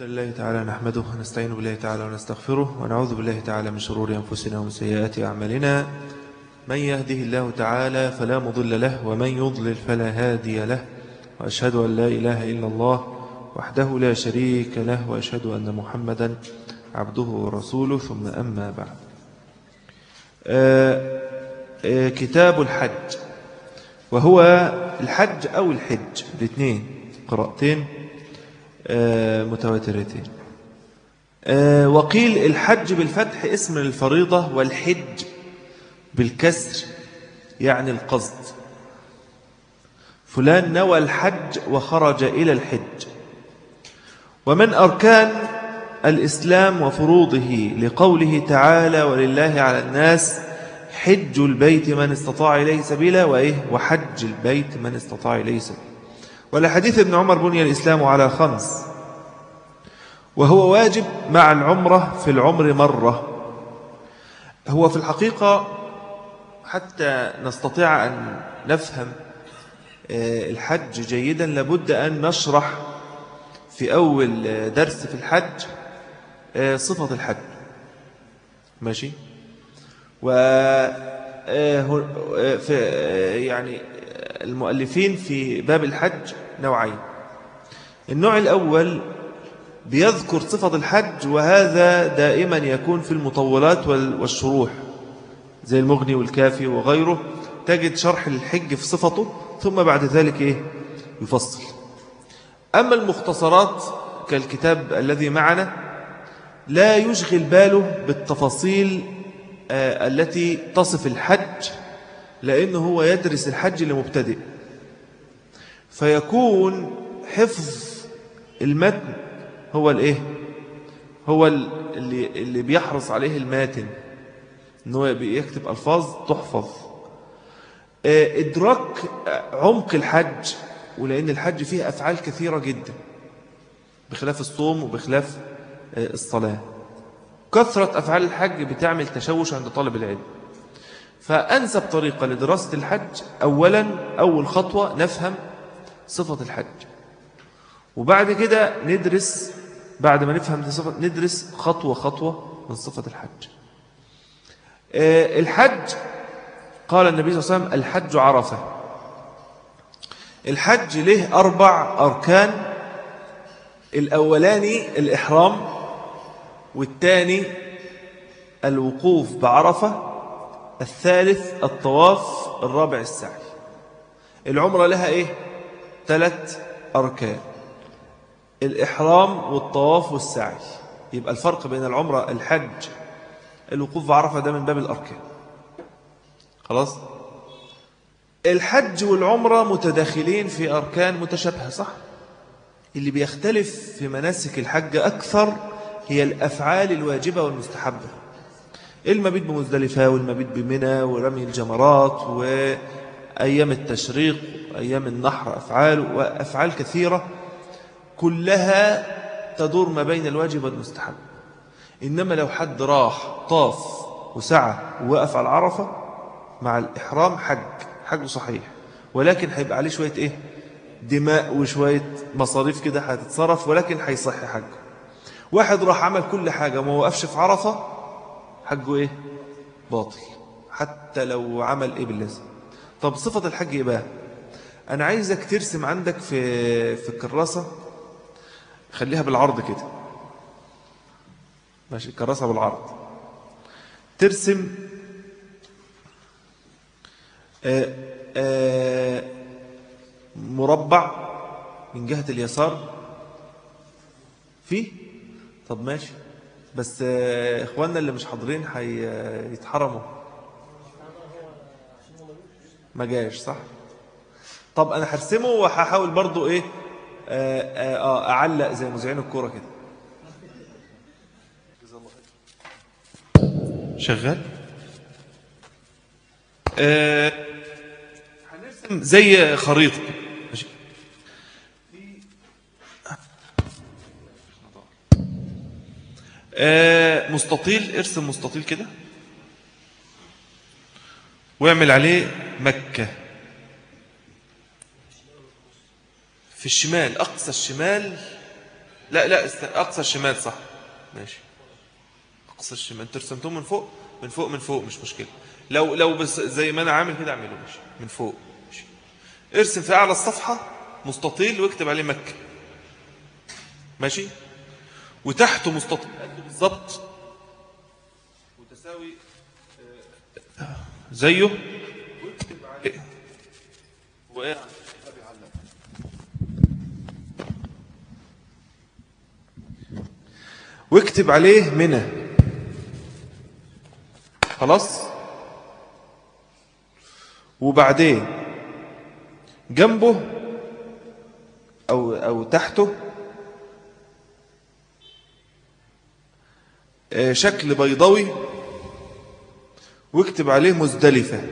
الحمد لله تعالى نحمده ونستعين بالله تعالى ونستغفره ونعوذ بالله تعالى من شرور أنفسنا ومن سيئات أعمالنا من يهده الله تعالى فلا مضل له ومن يضلل فلا هادي له وأشهد أن لا إله إلا الله وحده لا شريك له وأشهد أن محمدا عبده ورسوله ثم أما بعد آه، آه، كتاب الحج وهو الحج أو الحج الاثنين قراءتين آه، متواترتين آه، وقيل الحج بالفتح اسم للفريضة والحج بالكسر يعني القصد فلان نوى الحج وخرج إلى الحج ومن أركان الإسلام وفروضه لقوله تعالى ولله على الناس حج البيت من استطاع إليه سبيلا وإيه وحج البيت من استطاع إليه سبيلا ولحديث ابن عمر بني الإسلام على خمس وهو واجب مع العمرة في العمر مرة هو في الحقيقة حتى نستطيع أن نفهم آه، الحج جيدا لابد أن نشرح في أول آه، درس في الحج آه، صفة الحج ماشي و في يعني المؤلفين في باب الحج نوعين النوع الأول بيذكر صفة الحج وهذا دائما يكون في المطولات والشروح زي المغني والكافي وغيره تجد شرح الحج في صفته ثم بعد ذلك إيه يفصل أما المختصرات كالكتاب الذي معنا لا يشغل باله بالتفاصيل آه، التي تصف الحج لأنه هو يدرس الحج لمبتدئ فيكون حفظ المتن هو الايه هو اللي, اللي بيحرص عليه الماتن انه يكتب ألفاظ تحفظ آه، إدراك عمق الحج ولأن الحج فيه أفعال كثيرة جدا بخلاف الصوم وبخلاف آه، الصلاة كثرة أفعال الحج بتعمل تشوش عند طالب العلم فأنسب طريقة لدراسة الحج أولا أول خطوة نفهم صفة الحج وبعد كده ندرس بعد ما نفهم صفة ندرس خطوة خطوة من صفة الحج آه، الحج قال النبي صلى الله عليه وسلم الحج عرفة الحج له أربع أركان الأولاني الإحرام والثاني الوقوف بعرفة الثالث الطواف الرابع السعي العمرة لها إيه؟ ثلاث أركان الإحرام والطواف والسعي يبقى الفرق بين العمرة الحج الوقوف بعرفة ده من باب الأركان خلاص الحج والعمرة متداخلين في أركان متشابهة صح اللي بيختلف في مناسك الحج أكثر هي الأفعال الواجبة والمستحبة المبيت بمزدلفة والمبيت بمنى ورمي الجمرات وأيام التشريق أيام النحر أفعال وأفعال كثيرة كلها تدور ما بين الواجب والمستحب إنما لو حد راح طاف وسعى ووقف على العرفة مع الإحرام حج حج صحيح ولكن هيبقى عليه شوية إيه دماء وشوية مصاريف كده هتتصرف ولكن هيصحي حجه واحد راح عمل كل حاجة ما وقفش في عرفة حجه إيه باطل حتى لو عمل إيه باللازم طب صفة الحج إيه بقى أنا عايزك ترسم عندك في في الكراسة خليها بالعرض كده ماشي الكراسة بالعرض ترسم آآ آه، آآ آه، مربع من جهة اليسار فيه طب ماشي بس آه، اخواننا اللي مش حاضرين هيتحرموا ما جاش صح طب انا هرسمه وهحاول برضو ايه آه، آه،, آه اعلق زي مذيعين الكوره كده شغال آه هنرسم زي خريطه ماشي آه مستطيل ارسم مستطيل كده واعمل عليه مكة في الشمال أقصى الشمال لا لا أقصى الشمال صح ماشي أقصى الشمال أنت رسمتهم من فوق من فوق من فوق مش مشكلة لو لو بس زي ما أنا عامل كده أعمله ماشي من فوق ماشي ارسم في أعلى الصفحة مستطيل واكتب عليه مكة ماشي وتحته مستطيل بالظبط وتساوي آه، زيه واكتب عليه وايه واكتب عليه منى خلاص وبعدين جنبه أو, أو تحته آه، شكل بيضوي واكتب عليه مزدلفة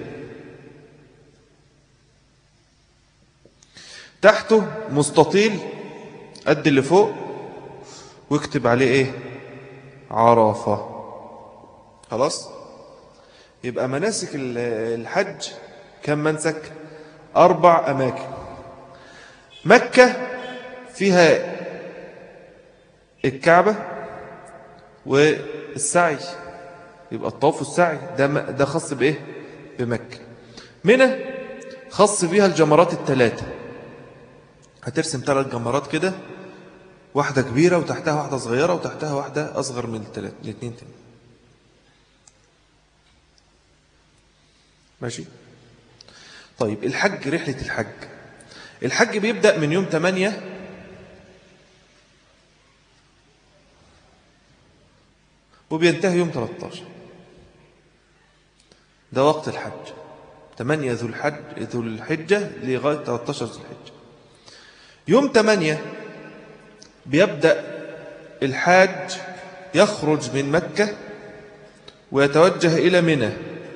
تحته مستطيل قد اللي فوق واكتب عليه ايه عرفة خلاص يبقى مناسك الحج كم منسك أربع أماكن مكة فيها الكعبة والسعي يبقى الطواف والسعي ده, ده خاص بإيه بمكة منى خاص بيها الجمرات الثلاثة هترسم ثلاث جمرات كده واحدة كبيرة وتحتها واحدة صغيرة وتحتها واحدة أصغر من الثلاث الاثنين تاني ماشي طيب الحج رحلة الحج الحج بيبدأ من يوم 8 وبينتهي يوم 13 ده وقت الحج 8 ذو الحج ذو الحجة لغاية 13 ذو الحجة يوم 8 بيبدأ الحاج يخرج من مكة ويتوجه إلى منى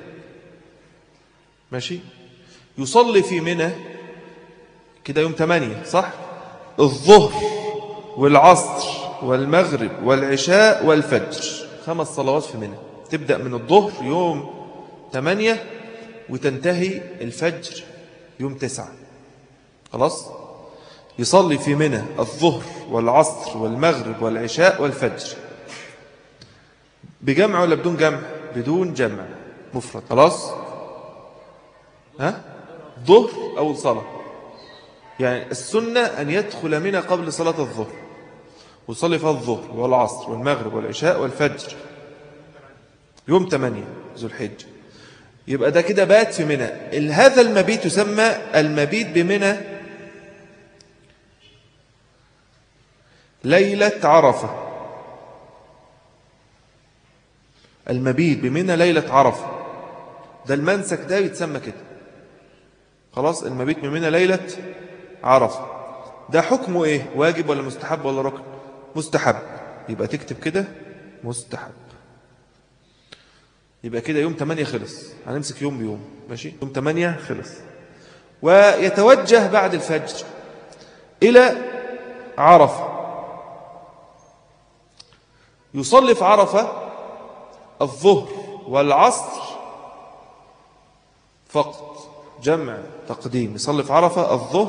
ماشي يصلي في منى كده يوم 8 صح الظهر والعصر والمغرب والعشاء والفجر خمس صلوات في منى تبدأ من الظهر يوم 8 وتنتهي الفجر يوم 9 خلاص يصلي في منى الظهر والعصر والمغرب والعشاء والفجر بجمع ولا بدون جمع بدون جمع مفرد خلاص ها ظهر أو صلاة يعني السنة أن يدخل منى قبل صلاة الظهر ويصلي فيها الظهر والعصر والمغرب والعشاء والفجر يوم 8 ذو الحجة يبقى ده كده بات في منى هذا المبيت يسمى المبيت بمنى ليلة عرفة المبيت بمنى ليلة عرفة ده المنسك ده يتسمى كده خلاص المبيت بمنى ليلة عرفة ده حكمه ايه واجب ولا مستحب ولا ركن مستحب يبقى تكتب كده مستحب يبقى كده يوم 8 خلص هنمسك يوم بيوم ماشي يوم 8 خلص ويتوجه بعد الفجر إلى عرفة يصلي في عرفة الظهر والعصر فقط جمع تقديم يصلي في عرفة الظهر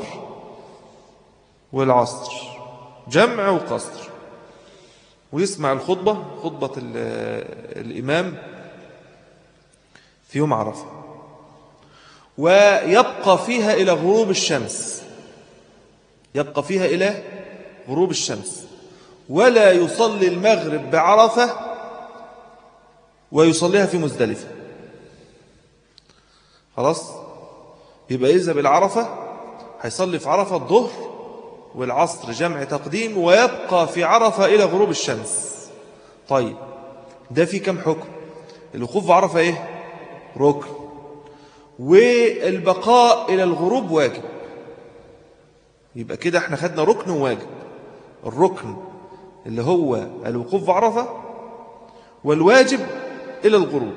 والعصر جمع وقصر ويسمع الخطبة خطبة الإمام في يوم عرفة ويبقى فيها إلى غروب الشمس يبقى فيها إلى غروب الشمس ولا يصلي المغرب بعرفة ويصليها في مزدلفة خلاص يبقى يذهب العرفة هيصلي في عرفة الظهر والعصر جمع تقديم ويبقى في عرفة إلى غروب الشمس طيب ده في كم حكم الوقوف في عرفة إيه ركن والبقاء إلى الغروب واجب يبقى كده احنا خدنا ركن وواجب الركن اللي هو الوقوف في عرفة والواجب إلى الغروب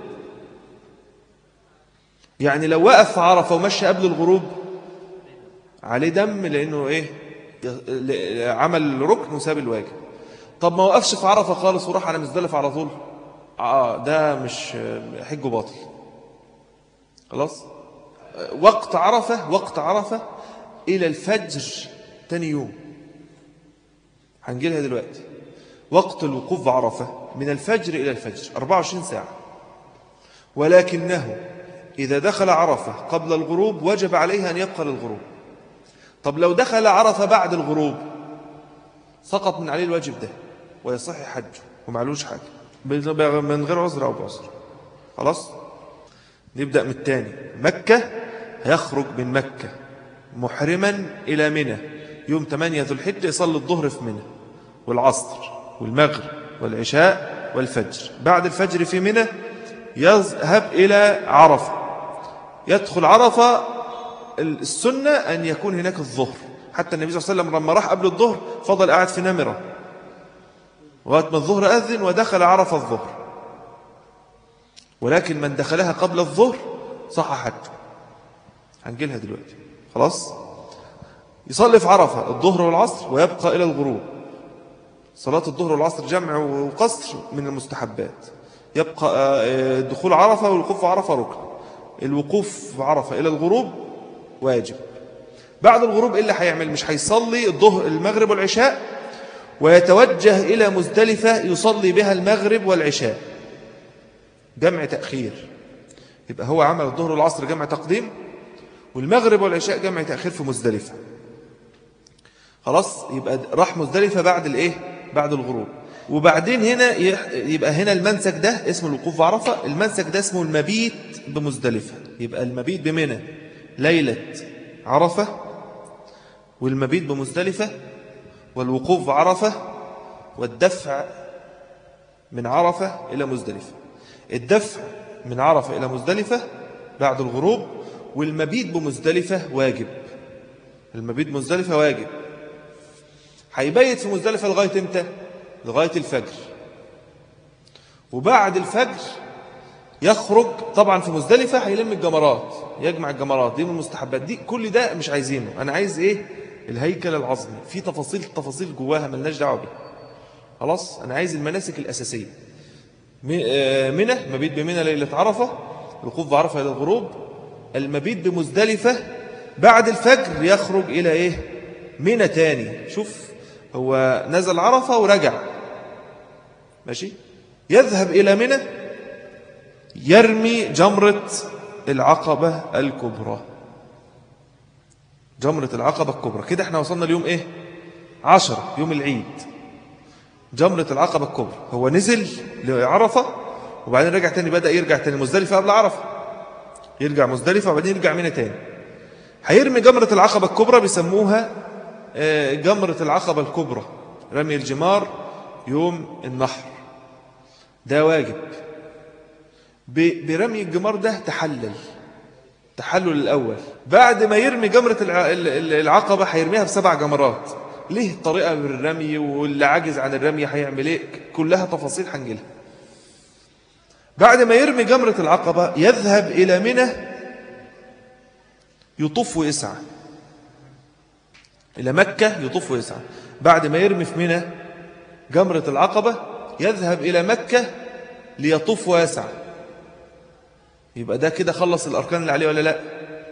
يعني لو وقف في عرفة ومشى قبل الغروب عليه دم لأنه إيه عمل ركن وساب الواجب طب ما وقفش في عرفة خالص وراح على مزدلف على طول آه ده مش حجه باطل خلاص وقت عرفة وقت عرفة إلى الفجر تاني يوم هنجيلها دلوقتي وقت الوقوف بعرفة من الفجر إلى الفجر 24 ساعة ولكنه إذا دخل عرفة قبل الغروب وجب عليه أن يبقى للغروب طب لو دخل عرفة بعد الغروب سقط من عليه الواجب ده ويصح حجه ومعلوش حاجة من غير عذر أو بعذر خلاص نبدأ من الثاني مكة هيخرج من مكة محرما إلى منى يوم 8 ذو الحجة يصلي الظهر في منى والعصر والمغرب والعشاء والفجر بعد الفجر في منى يذهب إلى عرفة يدخل عرفة السنة أن يكون هناك الظهر حتى النبي صلى الله عليه وسلم لما راح قبل الظهر فضل قاعد في نمرة وقت ما الظهر أذن ودخل عرفة الظهر ولكن من دخلها قبل الظهر صح حج هنجيلها دلوقتي خلاص يصلي في عرفة الظهر والعصر ويبقى إلى الغروب صلاة الظهر والعصر جمع وقصر من المستحبات يبقى آه، دخول عرفة والوقوف في عرفة ركن الوقوف في عرفة إلى الغروب واجب بعد الغروب إيه اللي هيعمل مش هيصلي الظهر المغرب والعشاء ويتوجه إلى مزدلفة يصلي بها المغرب والعشاء جمع تأخير يبقى هو عمل الظهر والعصر جمع تقديم والمغرب والعشاء جمع تأخير في مزدلفة خلاص يبقى راح مزدلفة بعد الايه بعد الغروب وبعدين هنا يبقى هنا المنسك ده اسمه الوقوف بعرفة المنسك ده اسمه المبيت بمزدلفة يبقى المبيت بمنى ليلة عرفة والمبيت بمزدلفة والوقوف بعرفة والدفع من عرفة إلى مزدلفة الدفع من عرفة إلى مزدلفة بعد الغروب والمبيت بمزدلفة واجب المبيت بمزدلفة واجب هيبيت في مزدلفة لغاية امتى لغاية الفجر وبعد الفجر يخرج طبعا في مزدلفة هيلم الجمرات يجمع الجمرات دي من المستحبات دي كل ده مش عايزينه أنا عايز إيه الهيكل العظمي في تفاصيل تفاصيل جواها ملناش دعوه بيها خلاص أنا عايز المناسك الأساسية آه، منى مبيت بمنى ليلة عرفة الوقوف بعرفة إلى الغروب المبيت بمزدلفة بعد الفجر يخرج إلى إيه منى تاني شوف هو نزل عرفة ورجع ماشي يذهب إلى منى يرمي جمرة العقبة الكبرى جمرة العقبة الكبرى كده احنا وصلنا اليوم ايه عشرة يوم العيد جمرة العقبة الكبرى هو نزل لعرفة وبعدين رجع تاني بدأ يرجع تاني مزدلفة قبل عرفة يرجع مزدلفة وبعدين يرجع منى تاني هيرمي جمرة العقبة الكبرى بيسموها آه، جمرة العقبة الكبرى رمي الجمار يوم النحر ده واجب برمي الجمار ده تحلل تحلل الأول بعد ما يرمي جمرة العقبة هيرميها بسبع جمرات ليه طريقة بالرمي واللي عاجز عن الرمي هيعمل ايه كلها تفاصيل هنجيلها بعد ما يرمي جمرة العقبة يذهب إلى منى يطوف ويسعى إلى مكة يطوف ويسعى بعد ما يرمي في منى جمرة العقبة يذهب إلى مكة ليطوف ويسعى يبقى ده كده خلص الأركان اللي عليه ولا لا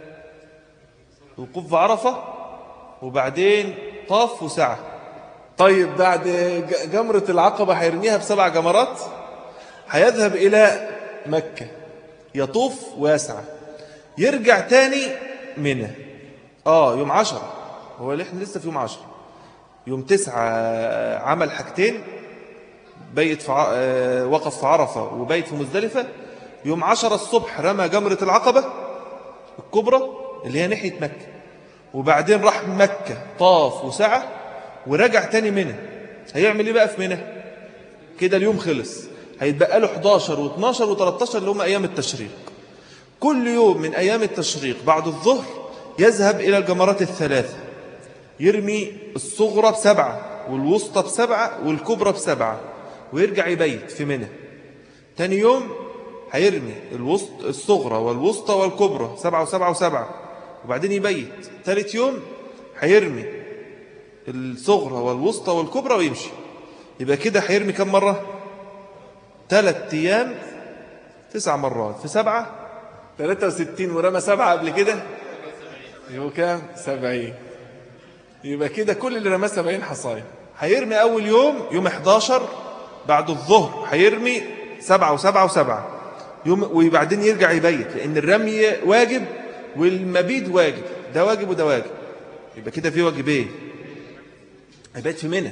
وقوف عرفة وبعدين طاف وسعى طيب بعد جمرة العقبة هيرميها بسبع جمرات هيذهب إلى مكة يطوف ويسعى يرجع تاني منى آه يوم عشرة هو اللي احنا لسه في يوم عشرة يوم تسعة عمل حاجتين بيت في آه، وقف في عرفة وبيت في مزدلفة يوم عشرة الصبح رمى جمرة العقبة الكبرى اللي هي ناحية مكة وبعدين راح مكة طاف وسعى ورجع تاني منى هيعمل ايه بقى في منى كده اليوم خلص هيتبقى له 11 و12 و13 اللي هم أيام التشريق كل يوم من أيام التشريق بعد الظهر يذهب إلى الجمرات الثلاثة يرمي الصغرى بسبعة والوسطى بسبعة والكبرى بسبعة ويرجع يبيت في منى تاني يوم هيرمي الوسط الصغرى والوسطى والكبرى سبعة وسبعة وسبعة وبعدين يبيت ثالث يوم هيرمي الصغرى والوسطى والكبرى ويمشي يبقى كده هيرمي كم مرة ثلاث أيام تسع مرات في سبعة 63 ورمى سبعة قبل كده يبقى كام 70 يبقى كده كل اللي رماه 70 حصايا هيرمي أول يوم يوم 11 بعد الظهر هيرمي سبعة وسبعة وسبعة يوم وبعدين يرجع يبيت لأن الرمي واجب والمبيت واجب ده واجب وده واجب يبقى كده في واجبين يبيت في منى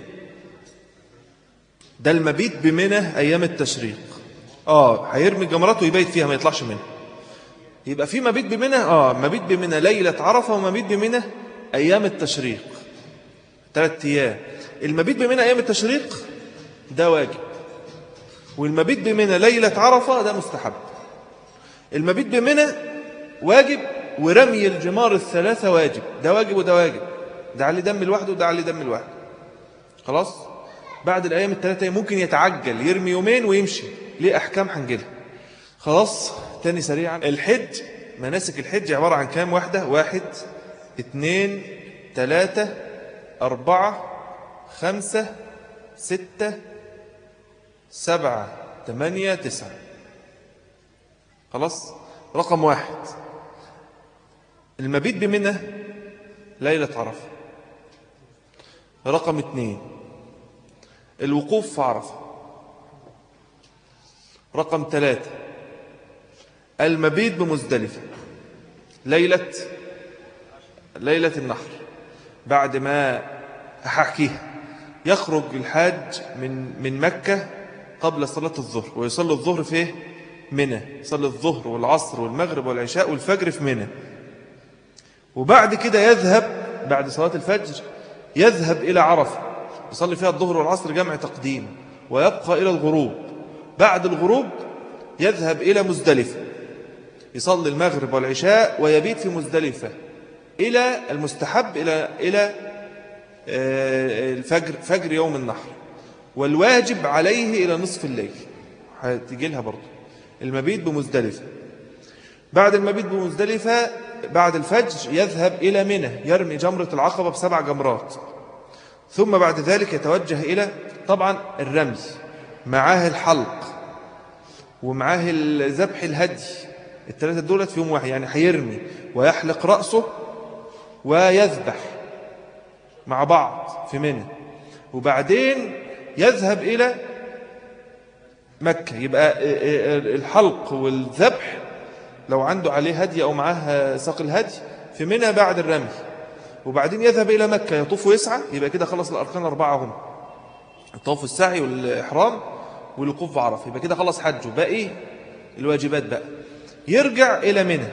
ده المبيت بمنى أيام التشريق آه هيرمي الجمرات ويبيت فيها ما يطلعش منها يبقى في مبيت بمنى آه مبيت بمنى ليلة عرفة ومبيت بمنى أيام التشريق ثلاث أيام المبيت بمنى أيام التشريق ده واجب والمبيت بمنى ليلة عرفة ده مستحب المبيت بمنى واجب ورمي الجمار الثلاثة واجب ده واجب وده واجب ده عليه دم لوحده وده عليه دم لوحده خلاص بعد الأيام الثلاثة ممكن يتعجل يرمي يومين ويمشي ليه أحكام حنجلها خلاص تاني سريعا الحج مناسك الحج عبارة عن كام واحدة واحد اثنين ثلاثة أربعة خمسة ستة سبعة ثمانية تسعة خلاص رقم واحد المبيت بمنى ليلة عرفة رقم اثنين الوقوف في عرفة رقم ثلاثة المبيت بمزدلفة ليلة ليلة النحر بعد ما أحكيها يخرج الحاج من من مكة قبل صلاة الظهر ويصلي الظهر في منى يصلي الظهر والعصر والمغرب والعشاء والفجر في منى وبعد كده يذهب بعد صلاة الفجر يذهب إلى عرفة يصلي فيها الظهر والعصر جمع تقديم ويبقى إلى الغروب بعد الغروب يذهب إلى مزدلفة يصلي المغرب والعشاء ويبيت في مزدلفة إلى المستحب إلى إلى آه، الفجر فجر يوم النحر والواجب عليه إلى نصف الليل هتيجي لها برضه المبيت بمزدلفة بعد المبيت بمزدلفة بعد الفجر يذهب إلى منى يرمي جمرة العقبة بسبع جمرات ثم بعد ذلك يتوجه إلى طبعا الرمي معاه الحلق ومعاه ذبح الهدي الثلاثة دولت في يوم واحد يعني هيرمي ويحلق رأسه ويذبح مع بعض في منى وبعدين يذهب إلى مكة يبقى الحلق والذبح لو عنده عليه هدي أو معاه ساق الهدي في منى بعد الرمي وبعدين يذهب إلى مكة يطوف ويسعى يبقى كده خلص الأركان أربعة هم الطوف السعي والإحرام والوقوف بعرف يبقى كده خلص حجه باقي الواجبات بقى يرجع إلى منى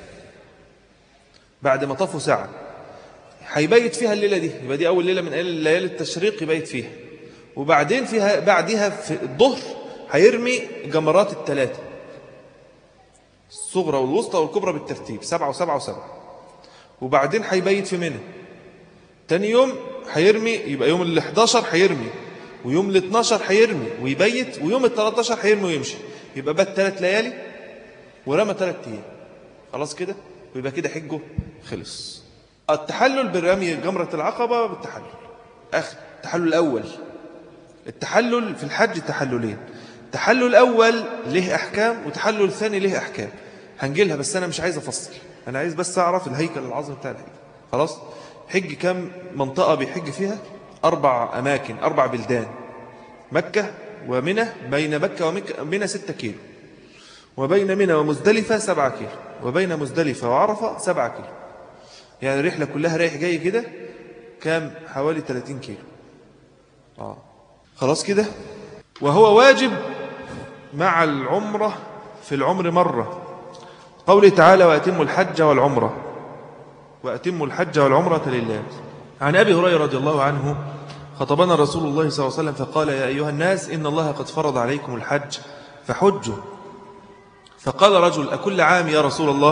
بعد ما طافوا ساعة هيبيت فيها الليلة دي يبقى دي أول ليلة من ليالي التشريق يبيت فيها وبعدين فيها بعدها في الظهر هيرمي جمرات الثلاثة الصغرى والوسطى والكبرى بالترتيب سبعة وسبعة وسبعة وبعدين هيبيت في منى تاني يوم هيرمي يبقى يوم ال 11 هيرمي ويوم ال 12 هيرمي ويبيت ويوم ال 13 هيرمي ويمشي يبقى بات ثلاث ليالي ورمى ثلاث ايام خلاص كده ويبقى كده حجه خلص التحلل بالرمي جمرة العقبة بالتحلل أخ التحلل الأول التحلل في الحج تحللين التحلل الأول له أحكام وتحلل الثاني له أحكام هنجيلها بس أنا مش عايز أفصل أنا عايز بس أعرف الهيكل العظيم بتاع الحج خلاص حج كم منطقة بيحج فيها أربع أماكن أربع بلدان مكة ومنى بين مكة ومنى ستة كيلو وبين منى ومزدلفة سبعة كيلو وبين مزدلفة وعرفة سبعة كيلو يعني الرحلة كلها رايح جاي كده كام حوالي 30 كيلو آه. خلاص كده وهو واجب مع العمرة في العمر مرة قوله تعالى وأتموا الحج والعمرة وأتموا الحج والعمرة لله عن أبي هريرة رضي الله عنه خطبنا رسول الله صلى الله عليه وسلم فقال يا أيها الناس إن الله قد فرض عليكم الحج فحجوا فقال رجل أكل عام يا رسول الله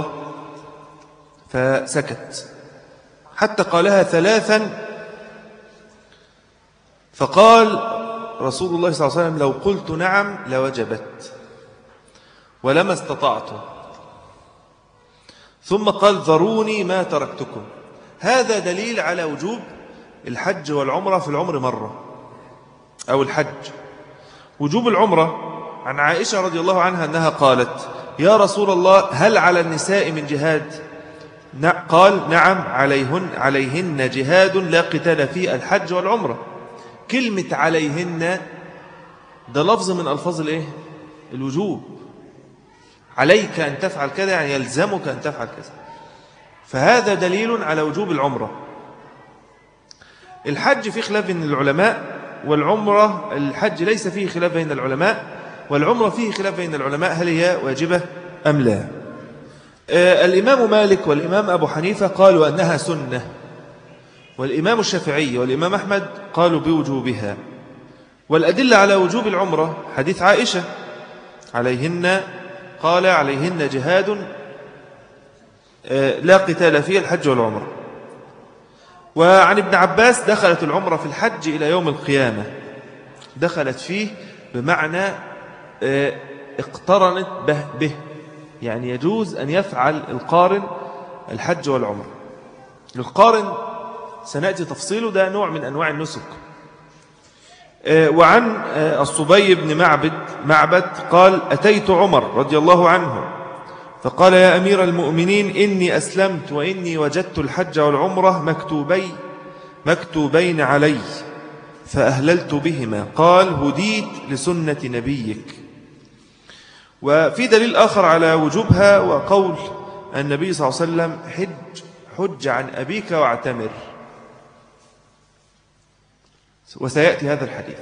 فسكت حتى قالها ثلاثا فقال رسول الله صلى الله عليه وسلم لو قلت نعم لوجبت ولما استطعت ثم قال ذروني ما تركتكم هذا دليل على وجوب الحج والعمرة في العمر مرة أو الحج وجوب العمرة عن عائشة رضي الله عنها أنها قالت يا رسول الله هل على النساء من جهاد قال نعم عليهن, عليهن جهاد لا قتال فيه الحج والعمرة كلمة عليهن ده لفظ من ألفاظ الإيه؟ الوجوب عليك أن تفعل كذا يعني يلزمك أن تفعل كذا فهذا دليل على وجوب العمرة الحج في خلاف بين العلماء والعمرة الحج ليس فيه خلاف بين العلماء والعمرة فيه خلاف بين العلماء هل هي واجبة أم لا آه، الإمام مالك والإمام أبو حنيفة قالوا أنها سنة والإمام الشافعي والإمام أحمد قالوا بوجوبها والأدلة على وجوب العمرة حديث عائشة عليهن قال عليهن جهاد آه، لا قتال فيه الحج والعمرة وعن ابن عباس دخلت العمرة في الحج إلى يوم القيامة دخلت فيه بمعنى آه، اقترنت به, به يعني يجوز أن يفعل القارن الحج والعمرة القارن سنأتي تفصيله ده نوع من أنواع النسك آه، وعن آه، الصبي بن معبد معبد قال أتيت عمر رضي الله عنه فقال يا أمير المؤمنين إني أسلمت وإني وجدت الحج والعمرة مكتوبي مكتوبين علي فأهللت بهما قال هديت لسنة نبيك وفي دليل آخر على وجوبها وقول النبي صلى الله عليه وسلم حج حج عن أبيك واعتمر وسيأتي هذا الحديث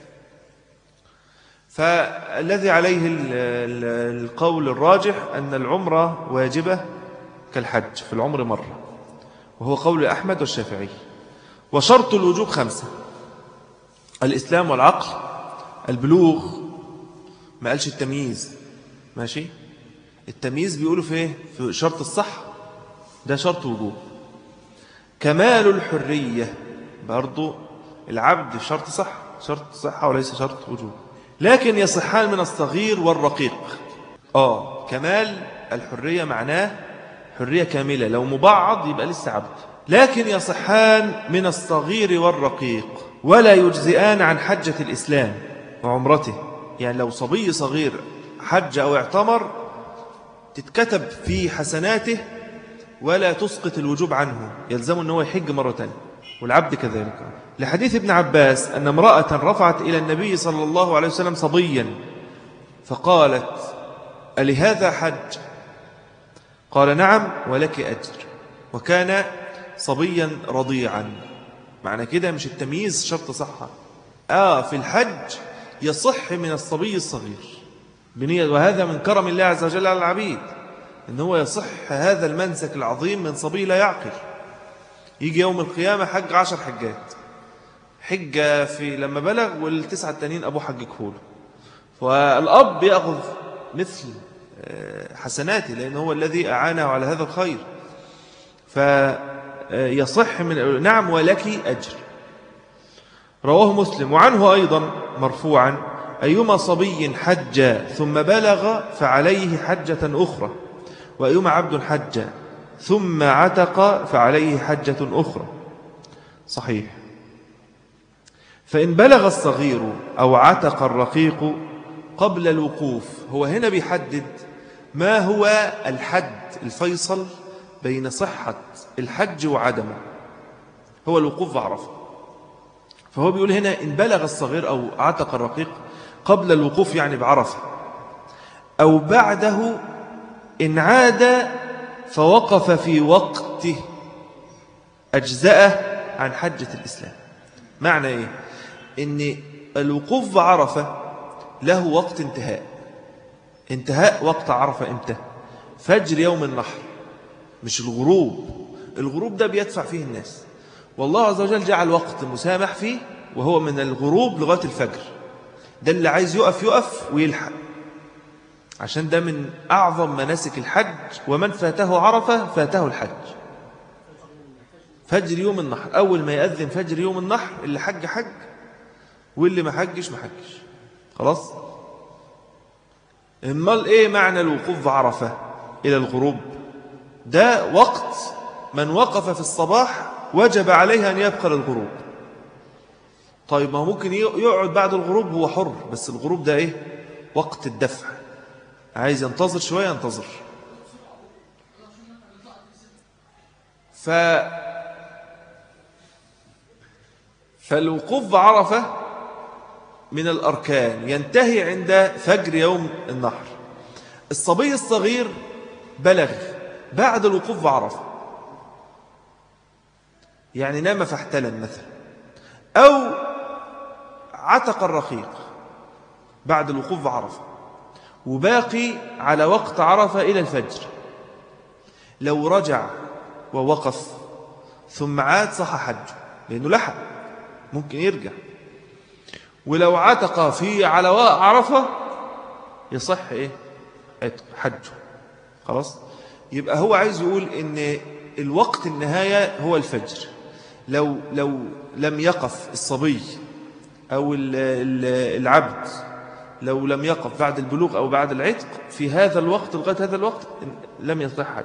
فالذي عليه القول الراجح أن العمرة واجبة كالحج في العمر مرة وهو قول أحمد والشافعي وشرط الوجوب خمسة الإسلام والعقل البلوغ ما قالش التمييز ماشي التمييز بيقولوا في ايه في شرط الصحة ده شرط وجوب كمال الحرية برضو العبد شرط صح شرط صحة وليس شرط وجوب لكن يصحان من الصغير والرقيق آه كمال الحرية معناه حرية كاملة لو مبعض يبقى لسه عبد لكن يصحان من الصغير والرقيق ولا يجزئان عن حجة الإسلام وعمرته يعني لو صبي صغير حج أو اعتمر تتكتب في حسناته ولا تسقط الوجوب عنه يلزم أنه يحج مرة تانية والعبد كذلك لحديث ابن عباس أن امرأة رفعت إلى النبي صلى الله عليه وسلم صبيا فقالت ألهذا حج قال نعم ولك أجر وكان صبيا رضيعا معنى كده مش التمييز شرط صحة آه في الحج يصح من الصبي الصغير بنية وهذا من كرم الله عز وجل على العبيد إن هو يصح هذا المنسك العظيم من صبي لا يعقل يجي يوم القيامة حج عشر حجات حجة في لما بلغ والتسعة التانيين أبو حج كفوله والأب يأخذ مثل آه، حسناته لأنه هو الذي أعانه على هذا الخير فيصح من نعم ولك أجر رواه مسلم وعنه أيضا مرفوعا أيما صبي حج ثم بلغ فعليه حجة أخرى وأيما عبد حج ثم عتق فعليه حجة أخرى صحيح فإن بلغ الصغير أو عتق الرقيق قبل الوقوف هو هنا بيحدد ما هو الحد الفيصل بين صحة الحج وعدمه هو الوقوف بعرفه فهو بيقول هنا إن بلغ الصغير أو عتق الرقيق قبل الوقوف يعني بعرفة أو بعده إن عاد فوقف في وقته أجزأه عن حجة الإسلام معنى إيه؟ إن الوقوف بعرفة له وقت انتهاء انتهاء وقت عرفة إمتى؟ فجر يوم النحر مش الغروب الغروب ده بيدفع فيه الناس والله عز وجل جعل وقت مسامح فيه وهو من الغروب لغاية الفجر ده اللي عايز يقف يقف ويلحق عشان ده من أعظم مناسك الحج ومن فاته عرفة فاته الحج فجر يوم النحر أول ما يأذن فجر يوم النحر اللي حج حج واللي ما حجش ما حجش خلاص امال ايه معنى الوقوف بعرفة إلى الغروب ده وقت من وقف في الصباح وجب عليه أن يبقى للغروب طيب ما ممكن يقعد بعد الغروب هو حر بس الغروب ده ايه وقت الدفع عايز ينتظر شوية ينتظر ف فالوقوف بعرفة من الأركان ينتهي عند فجر يوم النحر الصبي الصغير بلغ بعد الوقوف بعرفة يعني نام فاحتلم مثلا أو عتق الرقيق بعد الوقوف بعرفة وباقي على وقت عرفة إلى الفجر لو رجع ووقف ثم عاد صح حجه لأنه لحق ممكن يرجع ولو عتق في على عرفة يصح إيه حجه خلاص يبقى هو عايز يقول إن الوقت النهاية هو الفجر لو, لو لم يقف الصبي أو العبد لو لم يقف بعد البلوغ أو بعد العتق في هذا الوقت لغاية هذا الوقت لم يصح حج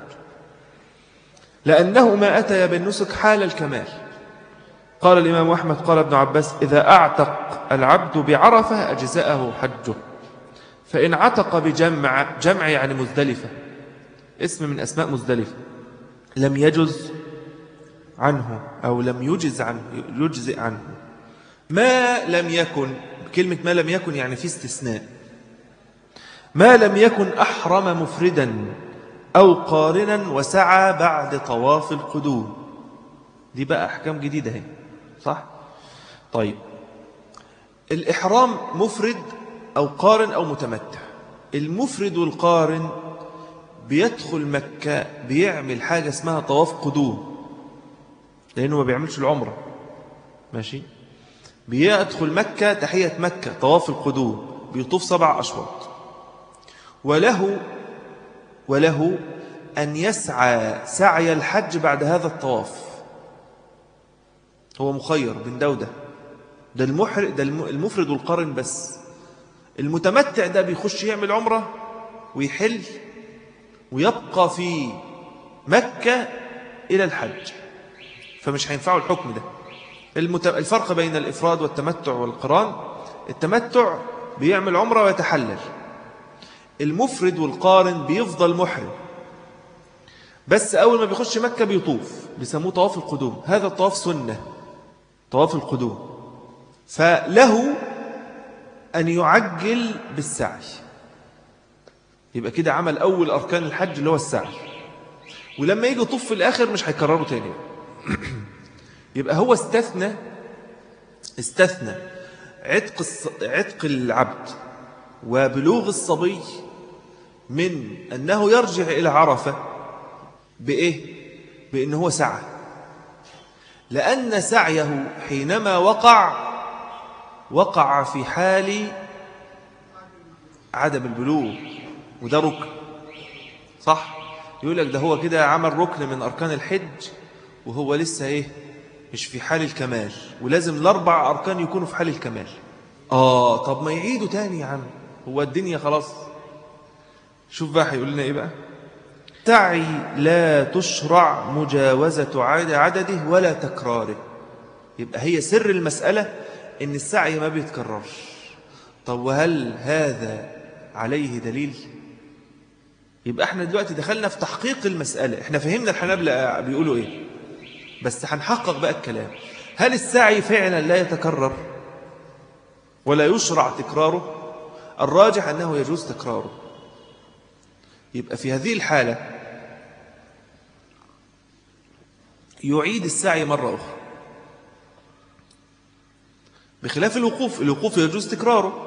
لأنه ما أتى بالنسك حال الكمال قال الإمام أحمد قال ابن عباس إذا أعتق العبد بعرفة أجزاءه حجه فإن عتق بجمع جمع يعني مزدلفة اسم من أسماء مزدلفة لم يجز عنه أو لم يجز عنه يجزئ عنه ما لم يكن كلمة ما لم يكن يعني في استثناء ما لم يكن أحرم مفردا أو قارنا وسعى بعد طواف القدوم دي بقى أحكام جديدة هي صح؟ طيب الإحرام مفرد أو قارن أو متمتع المفرد والقارن بيدخل مكة بيعمل حاجة اسمها طواف قدوم لأنه ما بيعملش العمرة ماشي بيدخل مكة تحية مكة طواف القدوم بيطوف سبع أشواط وله وله أن يسعى سعي الحج بعد هذا الطواف هو مخير بين ده وده ده المحر ده المفرد والقارن بس المتمتع ده بيخش يعمل عمرة ويحل ويبقى في مكة إلى الحج فمش هينفعه الحكم ده الفرق بين الإفراد والتمتع والقران التمتع بيعمل عمرة ويتحلل المفرد والقارن بيفضل محرم بس أول ما بيخش مكة بيطوف بيسموه طواف القدوم هذا الطواف سنة طواف القدوم فله أن يعجل بالسعي يبقى كده عمل أول أركان الحج اللي هو السعي ولما يجي يطوف في الآخر مش هيكرره تاني يبقى هو استثنى استثنى عتق عتق العبد وبلوغ الصبي من أنه يرجع إلى عرفة بإيه؟ بأنه هو سعى لأن سعيه حينما وقع وقع في حال عدم البلوغ وده ركن صح يقول لك ده هو كده عمل ركن من أركان الحج وهو لسه إيه مش في حال الكمال ولازم الأربع أركان يكونوا في حال الكمال آه طب ما يعيدوا تاني يا عم هو الدنيا خلاص شوف بقى هيقول لنا إيه بقى تعي لا تشرع مجاوزة عدده ولا تكراره يبقى هي سر المسألة إن السعي ما بيتكررش طب وهل هذا عليه دليل يبقى احنا دلوقتي دخلنا في تحقيق المسألة احنا فهمنا الحنابلة بيقولوا ايه بس هنحقق بقى الكلام هل السعي فعلا لا يتكرر ولا يشرع تكراره الراجح أنه يجوز تكراره يبقى في هذه الحالة يعيد السعي مرة أخرى بخلاف الوقوف الوقوف يجوز تكراره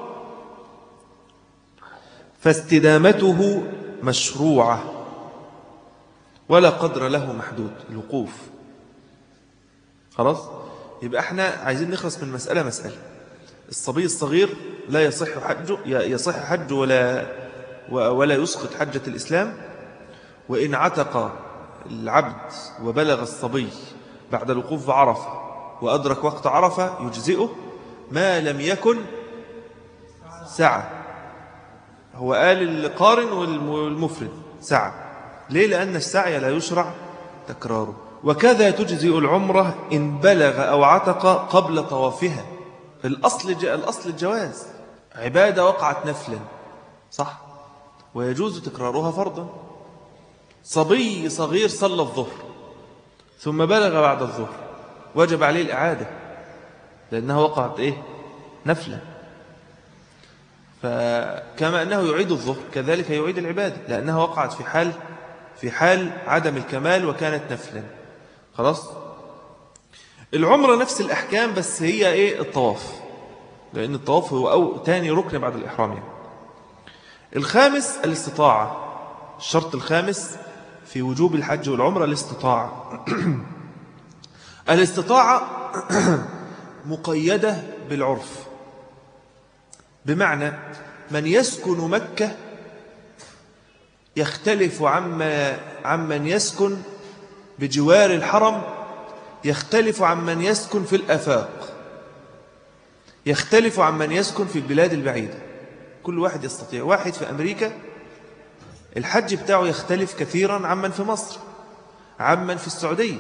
فاستدامته مشروعة ولا قدر له محدود الوقوف خلاص يبقى احنا عايزين نخلص من مسألة مسألة الصبي الصغير لا يصح حجه يصح حجه ولا ولا يسقط حجة الإسلام وإن عتق العبد وبلغ الصبي بعد الوقوف بعرفة وأدرك وقت عرفة يجزئه ما لم يكن سعة هو قال القارن والمفرد سعة ليه لأن السعي لا يشرع تكراره وكذا تجزئ العمرة إن بلغ أو عتق قبل طوافها الأصل, الأصل الجواز عبادة وقعت نفلا صح ويجوز تكرارها فرضا صبي صغير صلى الظهر ثم بلغ بعد الظهر وجب عليه الإعادة لأنها وقعت إيه نفلا فكما أنه يعيد الظهر كذلك يعيد العبادة لأنها وقعت في حال في حال عدم الكمال وكانت نفلا خلاص العمرة نفس الأحكام بس هي إيه الطواف لأن الطواف هو أو تاني ركن بعد الإحرام يعني. الخامس الاستطاعة الشرط الخامس في وجوب الحج والعمرة الاستطاعة الاستطاعة مقيدة بالعرف بمعنى من يسكن مكة يختلف عما عمن يسكن بجوار الحرم يختلف عمن يسكن في الأفاق يختلف عمن يسكن في البلاد البعيدة كل واحد يستطيع واحد في أمريكا الحج بتاعه يختلف كثيرا عمن في مصر عمن في السعودية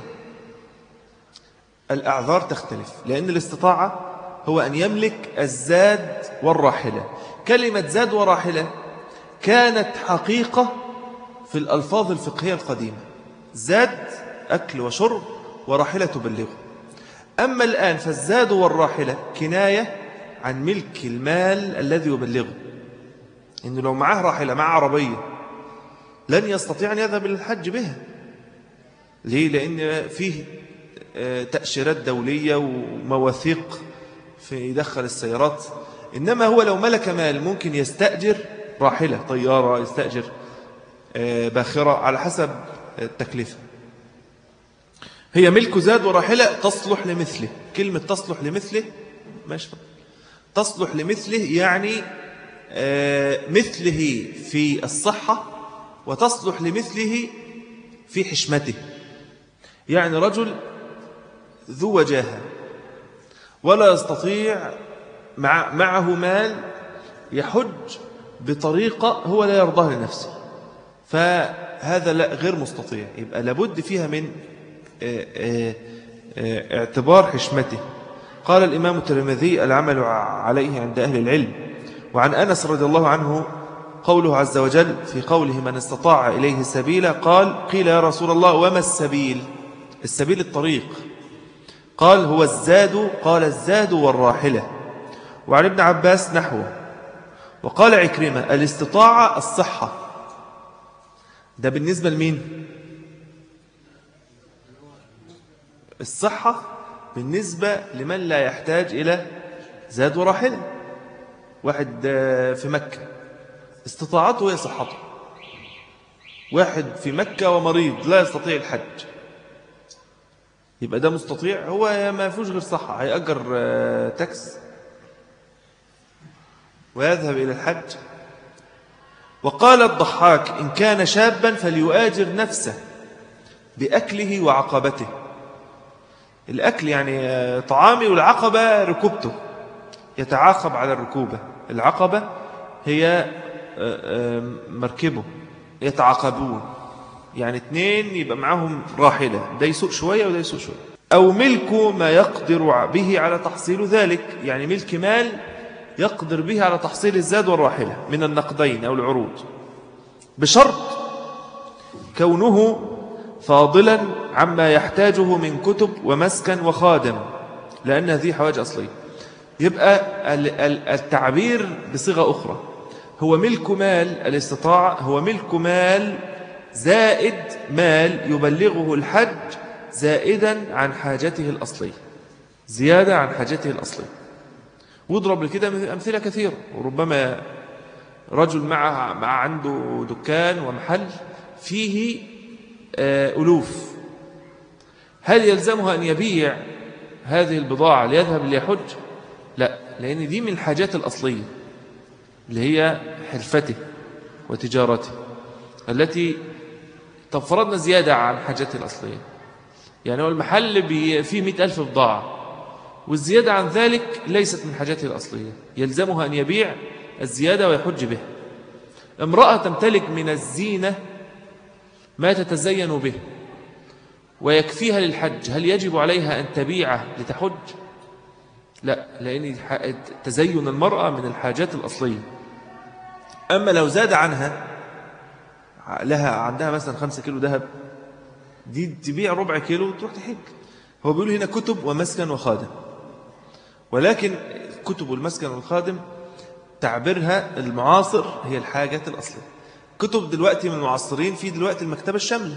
الأعذار تختلف لأن الاستطاعة هو أن يملك الزاد والراحلة كلمة زاد وراحلة كانت حقيقة في الألفاظ الفقهية القديمة زاد أكل وشرب وراحلة تبلغه أما الآن فالزاد والراحلة كناية عن ملك المال الذي يبلغه إنه لو معاه راحلة مع عربية لن يستطيع أن يذهب للحج بها ليه؟ لأن فيه آه، تأشيرات دولية ومواثيق في يدخل السيارات إنما هو لو ملك مال ممكن يستأجر راحلة طيارة يستأجر آه، باخرة على حسب التكلفة هي ملك زاد وراحلة تصلح لمثله كلمة تصلح لمثله ماشي تصلح لمثله يعني آه، مثله في الصحة وتصلح لمثله في حشمته يعني رجل ذو وجاهة ولا يستطيع مع معه مال يحج بطريقة هو لا يرضاها لنفسه فهذا لا غير مستطيع يبقى لابد فيها من آه، آه، آه، اعتبار حشمته قال الإمام الترمذي العمل عليه عند أهل العلم وعن أنس رضي الله عنه قوله عز وجل في قوله من استطاع إليه سبيلا قال قيل يا رسول الله وما السبيل السبيل الطريق قال هو الزاد قال الزاد والراحلة وعن ابن عباس نحوه وقال عكرمة الاستطاعة الصحة ده بالنسبة لمين الصحة بالنسبة لمن لا يحتاج إلى زاد وراحلة واحد في مكة استطاعته هي صحته واحد في مكة ومريض لا يستطيع الحج يبقى ده مستطيع هو ما فيهوش غير صحة هيأجر آه، تاكس ويذهب إلى الحج وقال الضحاك إن كان شابا فليؤاجر نفسه بأكله وعقبته الأكل يعني آه، طعامي والعقبة ركوبته يتعاقب على الركوبة العقبة هي آه، مركبه يتعاقبون يعني اثنين يبقى معاهم راحلة ده يسوق شوية وده يسوق شوية أو ملك ما يقدر به على تحصيل ذلك يعني ملك مال يقدر به على تحصيل الزاد والراحلة من النقدين أو العروض بشرط كونه فاضلا عما يحتاجه من كتب ومسكن وخادم لأن هذه حواج أصلية يبقى التعبير بصيغة أخرى هو ملك مال الاستطاعة هو ملك مال زائد مال يبلغه الحج زائدا عن حاجته الأصلية زيادة عن حاجته الأصلية واضرب لكده أمثلة كثيرة وربما رجل مع, مع عنده دكان ومحل فيه آه، ألوف هل يلزمه أن يبيع هذه البضاعة ليذهب ليحج لا لأن دي من الحاجات الأصلية اللي هي حرفته وتجارته التي طب فرضنا زيادة عن حاجته الأصلية يعني هو المحل فيه مئة ألف بضاعة والزيادة عن ذلك ليست من حاجته الأصلية يلزمها أن يبيع الزيادة ويحج بها امرأة تمتلك من الزينة ما تتزين به ويكفيها للحج هل يجب عليها أن تبيعه لتحج لا لأن تزين المرأة من الحاجات الأصلية أما لو زاد عنها لها عندها مثلا خمسة كيلو ذهب دي تبيع ربع كيلو وتروح تحج هو بيقول هنا كتب ومسكن وخادم ولكن كتب المسكن والخادم تعبيرها المعاصر هي الحاجات الأصلية كتب دلوقتي من المعاصرين في دلوقتي المكتبة الشاملة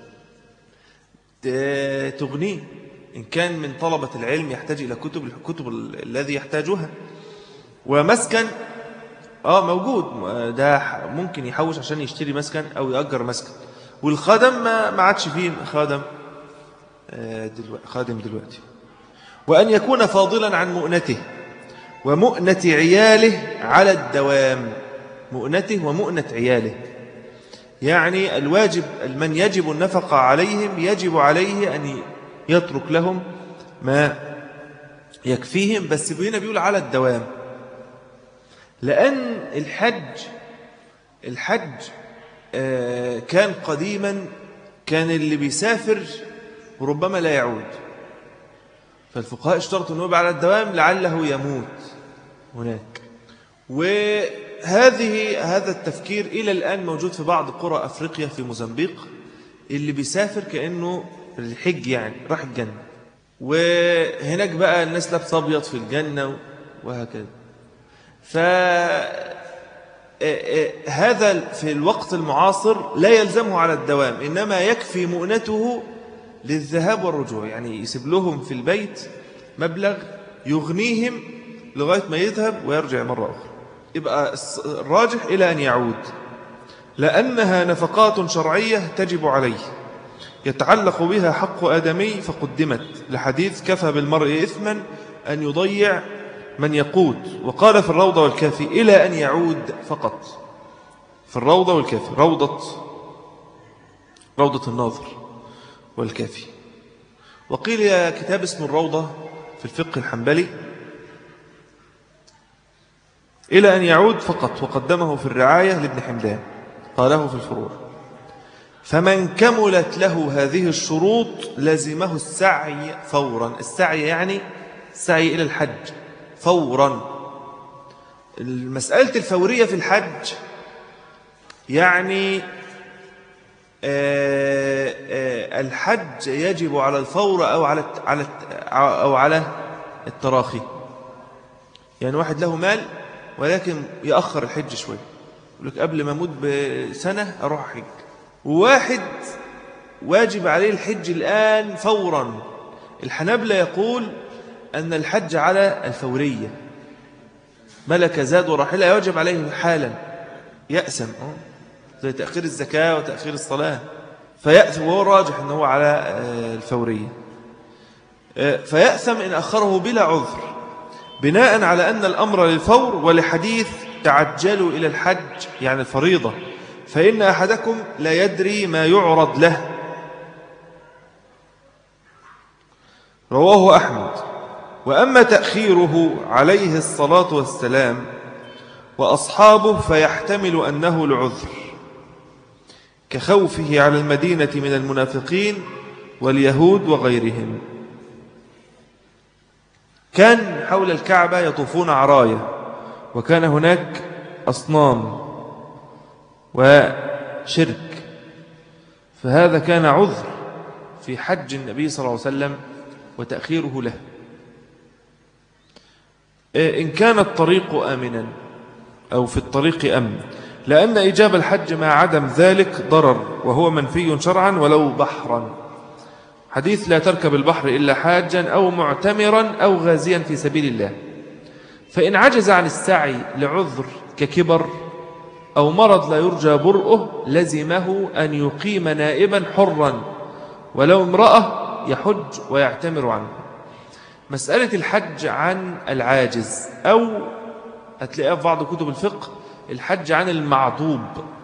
تغنيه إن كان من طلبة العلم يحتاج إلى كتب الكتب الذي يحتاجها ومسكن آه موجود ده ممكن يحوش عشان يشتري مسكن أو يأجر مسكن والخادم ما عادش فيه خادم آه، دلوقتي خادم دلوقتي وأن يكون فاضلا عن مؤنته ومؤنة عياله على الدوام مؤنته ومؤنة عياله يعني الواجب من يجب النفقة عليهم يجب عليه أن يترك لهم ما يكفيهم بس هنا بيقول على الدوام لأن الحج الحج آه، كان قديما كان اللي بيسافر ربما لا يعود فالفقهاء اشترطوا أنه على الدوام لعله يموت هناك وهذه هذا التفكير إلى الآن موجود في بعض قرى أفريقيا في موزمبيق اللي بيسافر كأنه الحج يعني راح الجنة وهناك بقى الناس لابسه أبيض في الجنة وهكذا ف هذا في الوقت المعاصر لا يلزمه على الدوام إنما يكفي مؤنته للذهاب والرجوع يعني يسيب لهم في البيت مبلغ يغنيهم لغاية ما يذهب ويرجع مرة أخرى يبقى الراجح إلى أن يعود لأنها نفقات شرعية تجب عليه يتعلق بها حق آدمي فقدمت لحديث كفى بالمرء إثما أن يضيع من يقود وقال في الروضة والكافي إلى أن يعود فقط في الروضة والكافي روضة روضة الناظر والكافي وقيل يا كتاب اسم الروضة في الفقه الحنبلي إلى أن يعود فقط وقدمه في الرعاية لابن حمدان قاله في الفروع فمن كملت له هذه الشروط لزمه السعي فورا السعي يعني السعي إلى الحج فورا المسألة الفورية في الحج يعني آه، آه، الحج يجب على الفور أو على على أو على التراخي يعني واحد له مال ولكن يأخر الحج شوي يقول لك قبل ما أموت بسنة أروح حج وواحد واجب عليه الحج الآن فورا الحنابلة يقول أن الحج على الفورية ملك زاد وراحلة يجب عليه حالا يأسم زي تأخير الزكاة وتأخير الصلاة فيأثم وهو راجح أنه على آه، الفورية آه، فيأثم إن أخره بلا عذر بناء على أن الأمر للفور ولحديث تعجلوا إلى الحج يعني الفريضة فإن أحدكم لا يدري ما يعرض له رواه أحمد وأما تأخيره عليه الصلاة والسلام وأصحابه فيحتمل أنه العذر كخوفه على المدينة من المنافقين واليهود وغيرهم كان حول الكعبة يطوفون عرايا وكان هناك أصنام وشرك فهذا كان عذر في حج النبي صلى الله عليه وسلم وتأخيره له إن كان الطريق آمنا أو في الطريق أمن لأن إجاب الحج مع عدم ذلك ضرر وهو منفي شرعا ولو بحرا حديث لا تركب البحر إلا حاجا أو معتمرا أو غازيا في سبيل الله فإن عجز عن السعي لعذر ككبر أو مرض لا يرجى برؤه لزمه أن يقيم نائبا حرا ولو امرأة يحج ويعتمر عنه مسألة الحج عن العاجز أو هتلاقيها في بعض كتب الفقه الحج عن المعضوب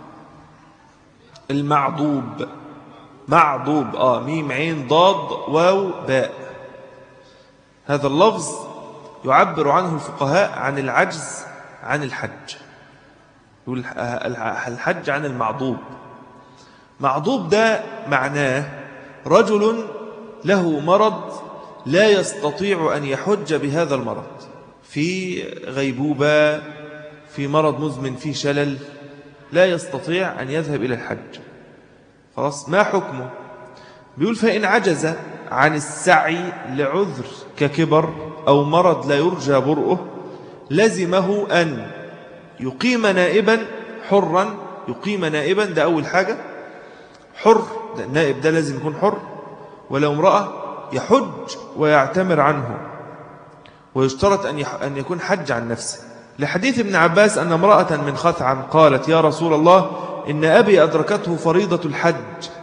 المعضوب معضوب آه ميم عين ضاد واو باء هذا اللفظ يعبر عنه الفقهاء عن العجز عن الحج يقول الحج عن المعضوب معضوب ده معناه رجل له مرض لا يستطيع أن يحج بهذا المرض في غيبوبة في مرض مزمن في شلل لا يستطيع أن يذهب إلى الحج خلاص ما حكمه بيقول فإن عجز عن السعي لعذر ككبر أو مرض لا يرجى برؤه لزمه أن يقيم نائبا حرا يقيم نائبا ده أول حاجة حر ده النائب ده لازم يكون حر ولو امرأة يحج ويعتمر عنه ويشترط أن أن يكون حج عن نفسه لحديث ابن عباس أن امرأة من خثعم قالت يا رسول الله إن أبي أدركته فريضة الحج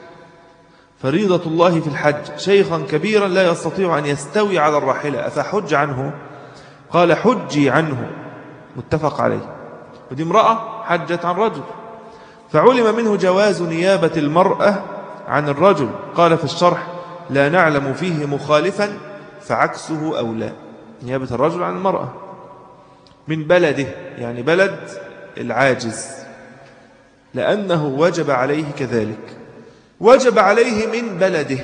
فريضة الله في الحج شيخا كبيرا لا يستطيع أن يستوي على الراحلة أفحج عنه قال حجي عنه متفق عليه ودي امرأة حجت عن رجل فعلم منه جواز نيابة المرأة عن الرجل قال في الشرح لا نعلم فيه مخالفا فعكسه أولى نيابة الرجل عن المرأة من بلده يعني بلد العاجز لأنه وجب عليه كذلك وجب عليه من بلده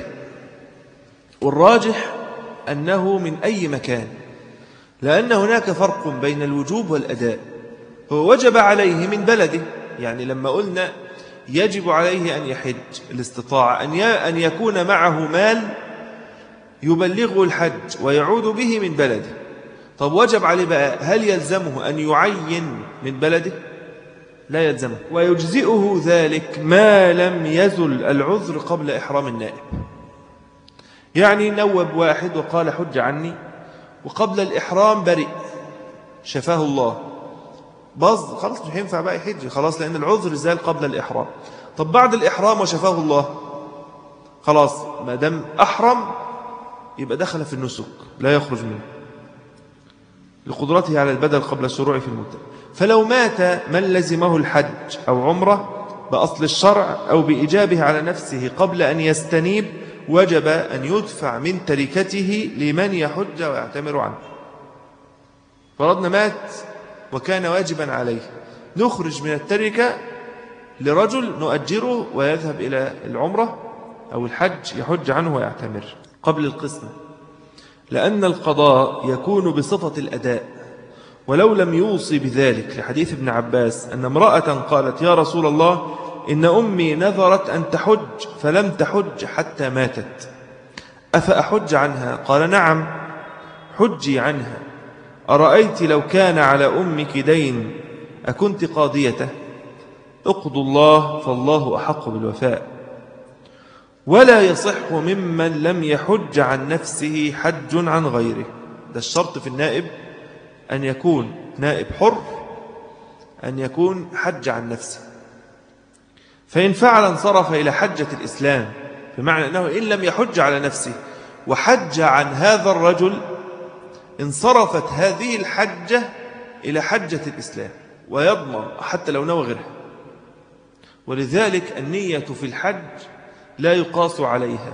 والراجح أنه من أي مكان لأن هناك فرق بين الوجوب والأداء هو وجب عليه من بلده يعني لما قلنا يجب عليه أن يحج الاستطاعة أن يكون معه مال يبلغه الحج ويعود به من بلده طب وجب عليه بقى هل يلزمه أن يعين من بلده لا يلزمه ويجزئه ذلك ما لم يزل العذر قبل إحرام النائب يعني نوب واحد وقال حج عني وقبل الإحرام برئ شفاه الله باظ خلاص مش هينفع بقى يحج خلاص لأن العذر زال قبل الإحرام طب بعد الإحرام وشفاه الله خلاص ما دام أحرم يبقى دخل في النسك لا يخرج منه لقدرته على البدل قبل الشروع في المدة فلو مات من لزمه الحج أو عمره بأصل الشرع أو بإجابه على نفسه قبل أن يستنيب وجب أن يدفع من تركته لمن يحج ويعتمر عنه فرضنا مات وكان واجبا عليه نخرج من التركة لرجل نؤجره ويذهب إلى العمرة أو الحج يحج عنه ويعتمر قبل القسمة لأن القضاء يكون بصفة الأداء ولو لم يوصي بذلك لحديث ابن عباس أن امرأة قالت يا رسول الله إن أمي نذرت أن تحج فلم تحج حتى ماتت أفأحج عنها قال نعم حجي عنها أرأيت لو كان على أمك دين أكنت قاضيته اقضوا الله فالله أحق بالوفاء ولا يصح ممن لم يحج عن نفسه حج عن غيره ده الشرط في النائب أن يكون نائب حر أن يكون حج عن نفسه فإن فعل انصرف إلى حجة الإسلام بمعنى أنه إن لم يحج على نفسه وحج عن هذا الرجل انصرفت هذه الحجة إلى حجة الإسلام ويضمن حتى لو نوى غيرها ولذلك النية في الحج لا يقاس عليها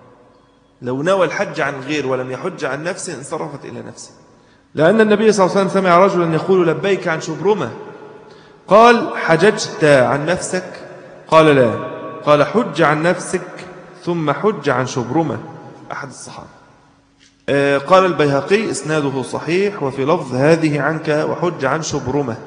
لو نوى الحج عن غير ولم يحج عن نفسه انصرفت إلى نفسه لأن النبي صلى الله عليه وسلم سمع رجلا يقول لبيك عن شبرمة قال حججت عن نفسك قال لا قال حج عن نفسك ثم حج عن شبرمة أحد الصحابة آه، قال البيهقي اسناده صحيح وفي لفظ هذه عنك وحج عن شبرمة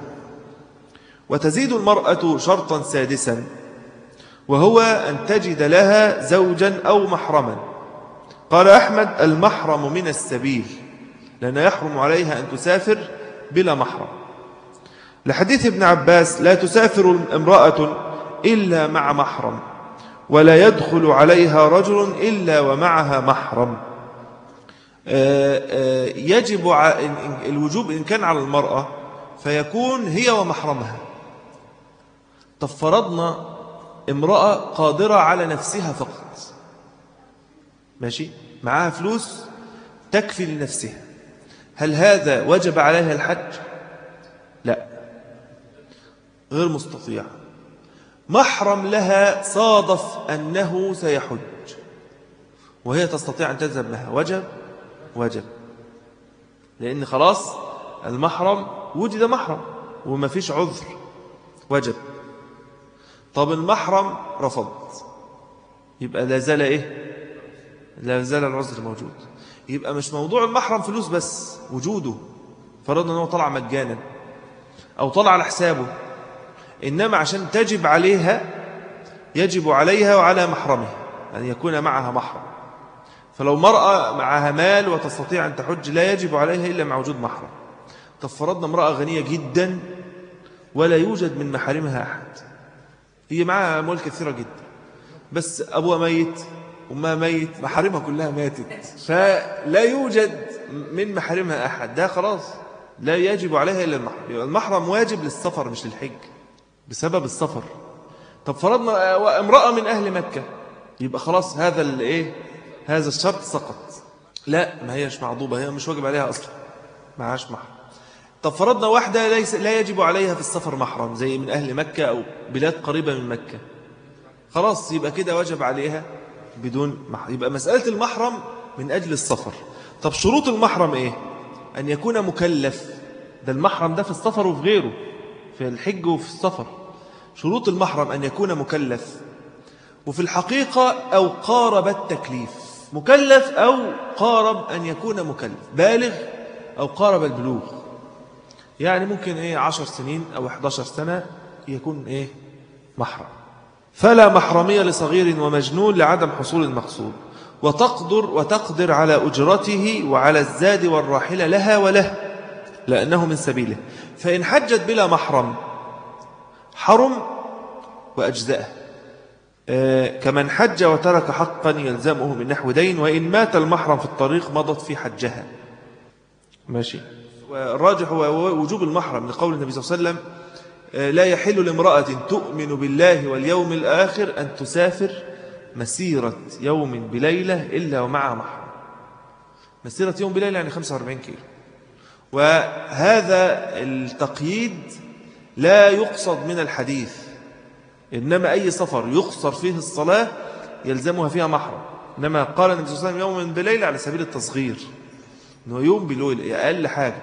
وتزيد المرأة شرطا سادسا وهو أن تجد لها زوجا أو محرما قال أحمد المحرم من السبيل لأن يحرم عليها أن تسافر بلا محرم لحديث ابن عباس لا تسافر امرأة إلا مع محرم ولا يدخل عليها رجل إلا ومعها محرم آه، آه، يجب الوجوب إن كان على المرأة فيكون هي ومحرمها طب فرضنا امرأة قادرة على نفسها فقط ماشي معها فلوس تكفي لنفسها هل هذا وجب عليها الحج لا غير مستطيع محرم لها صادف أنه سيحج وهي تستطيع أن تذهب معها وجب وجب لأن خلاص المحرم وجد محرم وما فيش عذر وجب طب المحرم رفض يبقى لا زال إيه لا زال العذر موجود يبقى مش موضوع المحرم فلوس بس وجوده فرضنا أنه طلع مجانا أو طلع على حسابه إنما عشان تجب عليها يجب عليها وعلى محرمها أن يكون معها محرم فلو مرأة معها مال وتستطيع أن تحج لا يجب عليها إلا مع وجود محرم طب فرضنا امرأة غنية جدا ولا يوجد من محارمها أحد هي معها أموال كثيرة جدا بس أبوها ميت أمها ميت محارمها كلها ماتت فلا يوجد من محارمها أحد ده خلاص لا يجب عليها إلا المحرم المحرم واجب للسفر مش للحج بسبب السفر طب فرضنا امرأة من أهل مكة يبقى خلاص هذا الايه هذا الشرط سقط لا ما هيش معضوبة هي مش واجب عليها أصلا معهاش محرم طب فرضنا واحدة ليس لا يجب عليها في السفر محرم زي من أهل مكة أو بلاد قريبة من مكة خلاص يبقى كده وجب عليها بدون محرم يبقى مسألة المحرم من أجل السفر طب شروط المحرم إيه أن يكون مكلف ده المحرم ده في السفر وفي غيره في الحج وفي السفر شروط المحرم أن يكون مكلف وفي الحقيقة أو قارب التكليف مكلف أو قارب أن يكون مكلف بالغ أو قارب البلوغ يعني ممكن إيه عشر سنين أو 11 سنة يكون إيه محرم فلا محرمية لصغير ومجنون لعدم حصول المقصود وتقدر وتقدر على أجرته وعلى الزاد والراحلة لها وله لأنه من سبيله فإن حجت بلا محرم حرم وأجزأه آه، كمن حج وترك حقا يلزمه من نحو دين وإن مات المحرم في الطريق مضت في حجها ماشي والراجح هو وجوب المحرم لقول النبي صلى الله عليه وسلم آه، لا يحل لامرأة تؤمن بالله واليوم الآخر أن تسافر مسيرة يوم بليلة إلا ومعها محرم مسيرة يوم بليلة يعني 45 كيلو وهذا التقييد لا يقصد من الحديث إنما أي سفر يقصر فيه الصلاة يلزمها فيها محرم إنما قال النبي صلى الله عليه وسلم يوم بليلة على سبيل التصغير إنه يوم بليلة أقل حاجة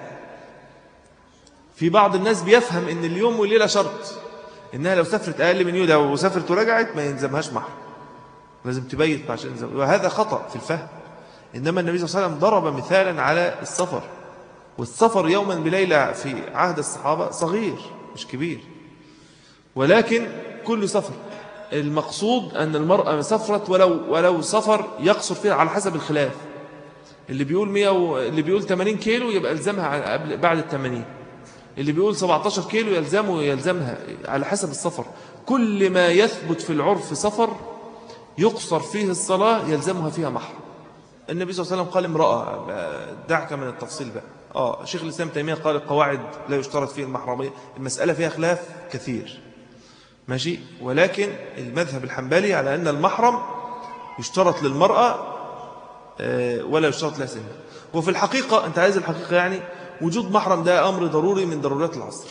في بعض الناس بيفهم إن اليوم والليلة شرط إنها لو سافرت أقل من يوم لو سافرت ورجعت ما ينزمهاش محرم لازم تبيت عشان ينزم وهذا خطأ في الفهم إنما النبي صلى الله عليه وسلم ضرب مثالا على السفر والسفر يوما بليلة في عهد الصحابة صغير مش كبير ولكن كل سفر المقصود أن المرأة سفرت ولو, ولو سفر يقصر فيها على حسب الخلاف اللي بيقول 100 و... اللي بيقول 80 كيلو يبقى يلزمها قبل بعد ال 80 اللي بيقول 17 كيلو يلزمه يلزمها على حسب السفر كل ما يثبت في العرف سفر يقصر فيه الصلاة يلزمها فيها محرم النبي صلى الله عليه وسلم قال امرأة دعك من التفصيل بقى آه شيخ الإسلام تيمية قال القواعد لا يشترط فيه المحرمية المسألة فيها خلاف كثير ماشي ولكن المذهب الحنبلي على أن المحرم يشترط للمرأة آه، ولا يشترط لها سنة وفي الحقيقة أنت عايز الحقيقة يعني وجود محرم ده أمر ضروري من ضرورات العصر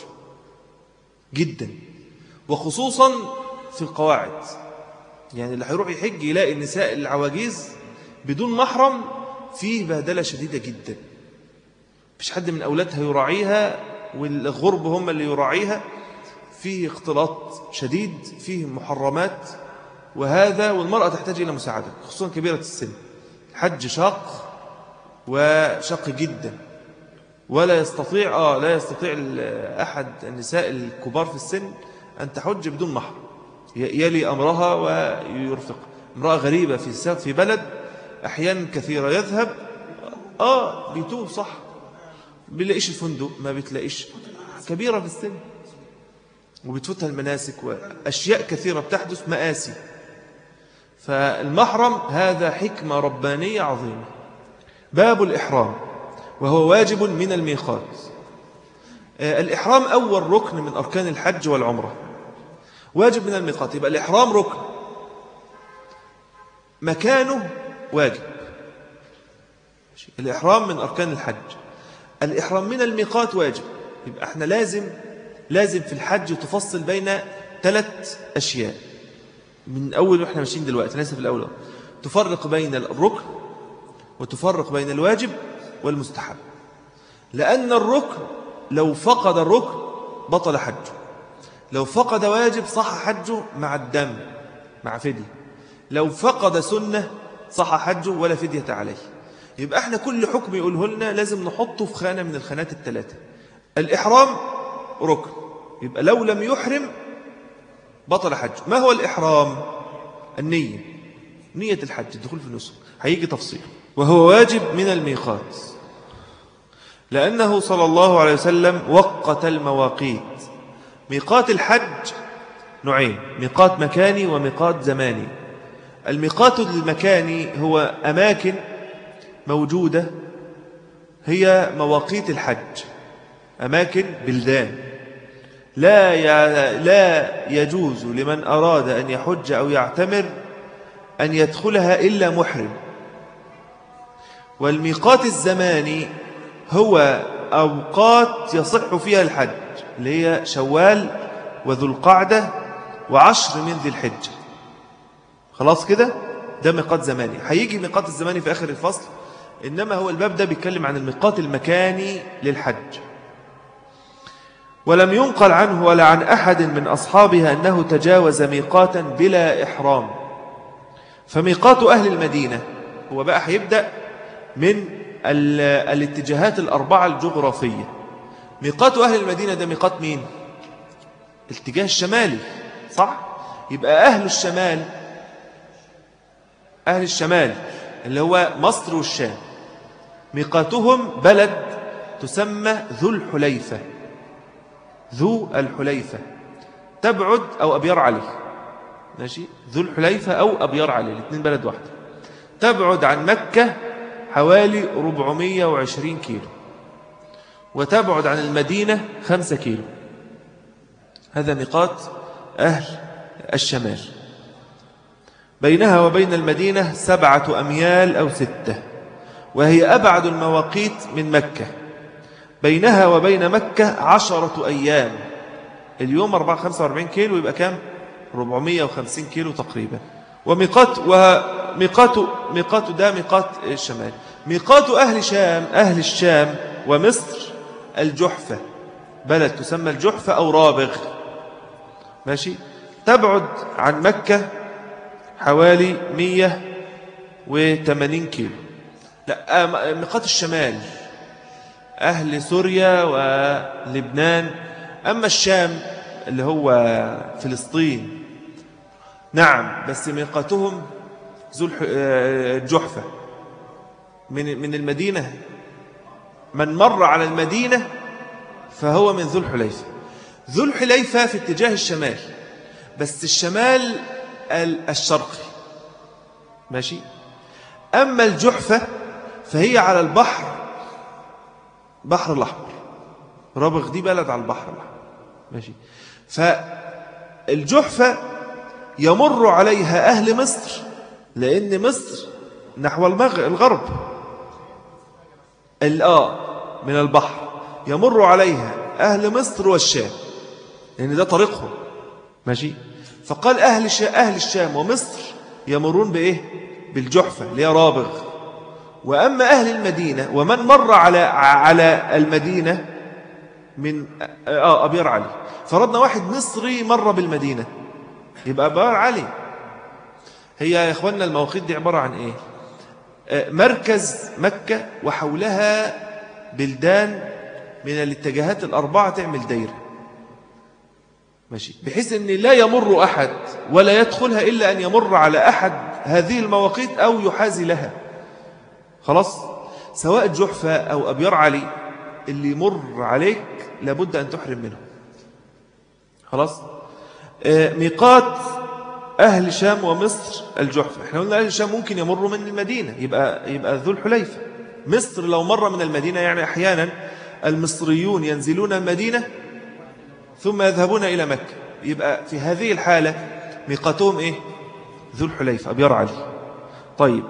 جدا وخصوصا في القواعد يعني اللي هيروح يحج يلاقي النساء العواجيز بدون محرم فيه بهدلة شديدة جدا مفيش حد من أولادها يراعيها والغرب هم اللي يراعيها فيه اختلاط شديد فيه محرمات وهذا والمرأة تحتاج إلى مساعدة خصوصا كبيرة السن حج شاق وشاق جدا ولا يستطيع آه لا يستطيع أحد النساء الكبار في السن أن تحج بدون محرم يلي أمرها ويرفق امرأة غريبة في في بلد أحيانا كثيرة يذهب آه بيتوب صح بيلاقيش الفندق ما بتلاقيش كبيرة في السن وبتفوتها المناسك وأشياء كثيرة بتحدث مآسي فالمحرم هذا حكمة ربانية عظيمة باب الإحرام وهو واجب من الميقات آه، الإحرام أول ركن من أركان الحج والعمرة واجب من الميقات يبقى الإحرام ركن مكانه واجب الإحرام من أركان الحج الإحرام من الميقات واجب يبقى احنا لازم لازم في الحج تفصل بين ثلاث أشياء من أول وإحنا ماشيين دلوقتي ليس في الأول تفرق بين الركن وتفرق بين الواجب والمستحب لأن الركن لو فقد الركن بطل حجه لو فقد واجب صح حجه مع الدم مع فدية لو فقد سنة صح حجه ولا فدية عليه يبقى احنا كل حكم يقوله لنا لازم نحطه في خانة من الخانات الثلاثة الإحرام ركن يبقى لو لم يحرم بطل حج ما هو الإحرام النية نية الحج الدخول في النسك هيجي تفصيل وهو واجب من الميقات لأنه صلى الله عليه وسلم وقت المواقيت ميقات الحج نوعين ميقات مكاني وميقات زماني الميقات المكاني هو أماكن موجودة هي مواقيت الحج أماكن بلدان لا لا يجوز لمن أراد أن يحج أو يعتمر أن يدخلها إلا محرم والميقات الزماني هو أوقات يصح فيها الحج اللي هي شوال وذو القعدة وعشر من ذي الحجة خلاص كده ده ميقات زماني هيجي ميقات الزماني في آخر الفصل إنما هو الباب ده بيتكلم عن الميقات المكاني للحج ولم ينقل عنه ولا عن أحد من أصحابها أنه تجاوز ميقاتا بلا إحرام فميقات أهل المدينة هو بقى هيبدأ من الاتجاهات الأربعة الجغرافية ميقات أهل المدينة ده ميقات مين؟ الاتجاه الشمالي صح؟ يبقى أهل الشمال أهل الشمال اللي هو مصر والشام ميقاتهم بلد تسمى ذو الحليفة ذو الحليفة تبعد أو أبيار عليه ماشي ذو الحليفة أو أبيار عليه الاثنين بلد واحدة تبعد عن مكة حوالي 420 كيلو وتبعد عن المدينة 5 كيلو هذا ميقات أهل الشمال بينها وبين المدينة سبعة أميال أو ستة وهي أبعد المواقيت من مكة بينها وبين مكة عشرة أيام اليوم 445 كيلو يبقى كام 450 كيلو تقريبا وميقات وميقات ميقات ده ميقات الشمال ميقات أهل شام أهل الشام ومصر الجحفة بلد تسمى الجحفة أو رابغ ماشي تبعد عن مكة حوالي 180 كيلو لا آه، ميقات الشمال أهل سوريا ولبنان أما الشام اللي هو فلسطين نعم بس ميقاتهم ذو الجحفة من من المدينة من مر على المدينة فهو من ذو الحليفة ذو الحليفة في اتجاه الشمال بس الشمال الشرقي ماشي أما الجحفة فهي على البحر بحر الأحمر رابغ دي بلد على البحر الأحمر ماشي فالجحفة يمر عليها أهل مصر لأن مصر نحو الغرب الآ من البحر يمر عليها أهل مصر والشام لأن ده طريقهم ماشي فقال أهل, أهل الشام ومصر يمرون بإيه بالجحفة اللي هي رابغ وأما أهل المدينة ومن مر على على المدينة من آه أبيار علي فرضنا واحد مصري مر بالمدينة يبقى أبيار علي هي يا إخواننا المواقيت دي عبارة عن إيه آه، مركز مكة وحولها بلدان من الاتجاهات الأربعة تعمل دايرة ماشي بحيث أن لا يمر أحد ولا يدخلها إلا أن يمر على أحد هذه المواقيت أو يحازي لها خلاص سواء جحفة أو أبيار علي اللي يمر عليك لابد أن تحرم منه خلاص آه، ميقات أهل شام ومصر الجحفة احنا قلنا أهل شام ممكن يمروا من المدينة يبقى, يبقى ذو الحليفة مصر لو مر من المدينة يعني أحيانا المصريون ينزلون المدينة ثم يذهبون إلى مكة يبقى في هذه الحالة ميقاتهم إيه ذو الحليفة أبيار علي طيب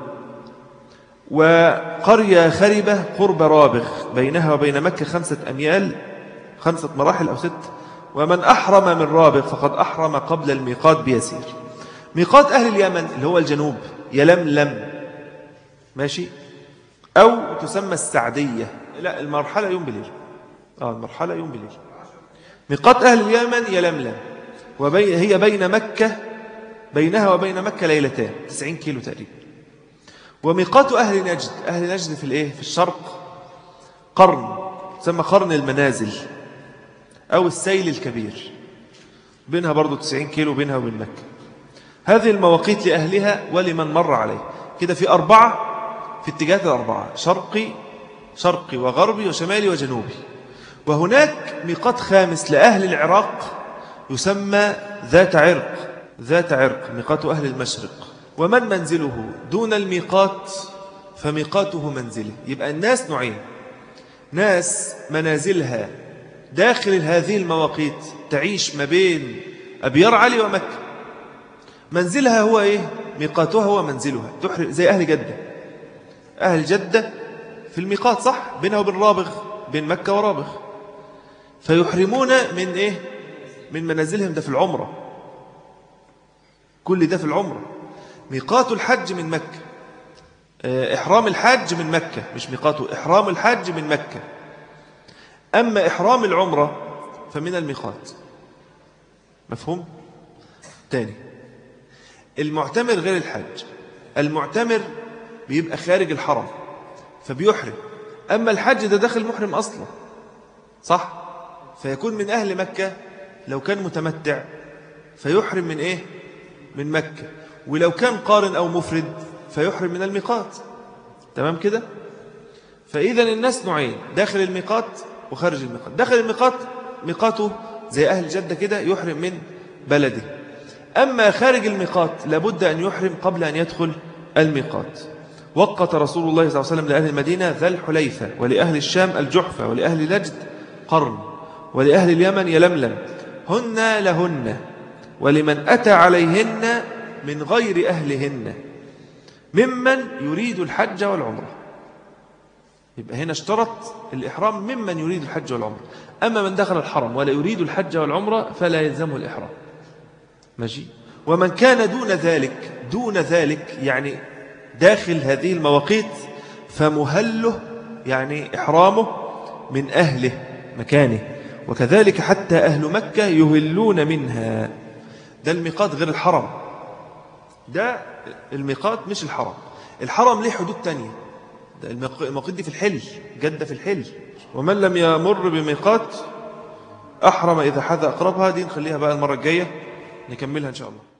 وقرية خربة قرب رابغ بينها وبين مكة خمسة أميال خمسة مراحل أو ست ومن أحرم من رابغ فقد أحرم قبل الميقات بيسير ميقات أهل اليمن اللي هو الجنوب يلملم ماشي أو تسمى السعدية لا المرحلة يوم بليل آه المرحلة يوم بليل ميقات أهل اليمن يلملم وبي هي بين مكة بينها وبين مكة ليلتان 90 كيلو تقريبا وميقات أهل نجد أهل نجد في الإيه؟ في الشرق قرن تسمى قرن المنازل أو السيل الكبير بينها برضو 90 كيلو بينها وبين مكة هذه المواقيت لأهلها ولمن مر عليه كده في أربعة في اتجاهات الأربعة شرقي شرقي وغربي وشمالي وجنوبي وهناك ميقات خامس لأهل العراق يسمى ذات عرق ذات عرق ميقات أهل المشرق ومن منزله دون الميقات فميقاته منزله يبقى الناس نوعين ناس منازلها داخل هذه المواقيت تعيش ما بين أبيار علي ومكة منزلها هو إيه ميقاتها هو منزلها زي أهل جدة أهل جدة في الميقات صح بينها وبين رابغ بين مكة ورابغ فيحرمون من إيه من منازلهم ده في العمرة كل ده في العمرة ميقات الحج من مكة إحرام الحج من مكة مش ميقاته إحرام الحج من مكة أما إحرام العمرة فمن الميقات مفهوم؟ تاني المعتمر غير الحج المعتمر بيبقى خارج الحرم فبيحرم أما الحج ده داخل محرم أصلا صح؟ فيكون من أهل مكة لو كان متمتع فيحرم من إيه؟ من مكة ولو كان قارن أو مفرد فيحرم من الميقات تمام كده؟ فإذا الناس نوعين داخل الميقات وخارج الميقات داخل الميقات ميقاته زي أهل جدة كده يحرم من بلده أما خارج الميقات لابد أن يحرم قبل أن يدخل الميقات وقت رسول الله صلى الله عليه وسلم لأهل المدينة ذا الحليفة ولأهل الشام الجحفة ولأهل نجد قرن ولأهل اليمن يلملم هن لهن ولمن أتى عليهن من غير أهلهن ممن يريد الحج والعمرة يبقى هنا اشترط الإحرام ممن يريد الحج والعمرة أما من دخل الحرم ولا يريد الحج والعمرة فلا يلزمه الإحرام ماشي ومن كان دون ذلك دون ذلك يعني داخل هذه المواقيت فمهله يعني إحرامه من أهله مكانه وكذلك حتى أهل مكة يهلون منها ده الميقات غير الحرم ده الميقات مش الحرم الحرم ليه حدود تانية ده المواقيت دي في الحل جدة في الحل ومن لم يمر بميقات أحرم إذا حذا أقربها دي نخليها بقى المرة الجاية نكملها إن شاء الله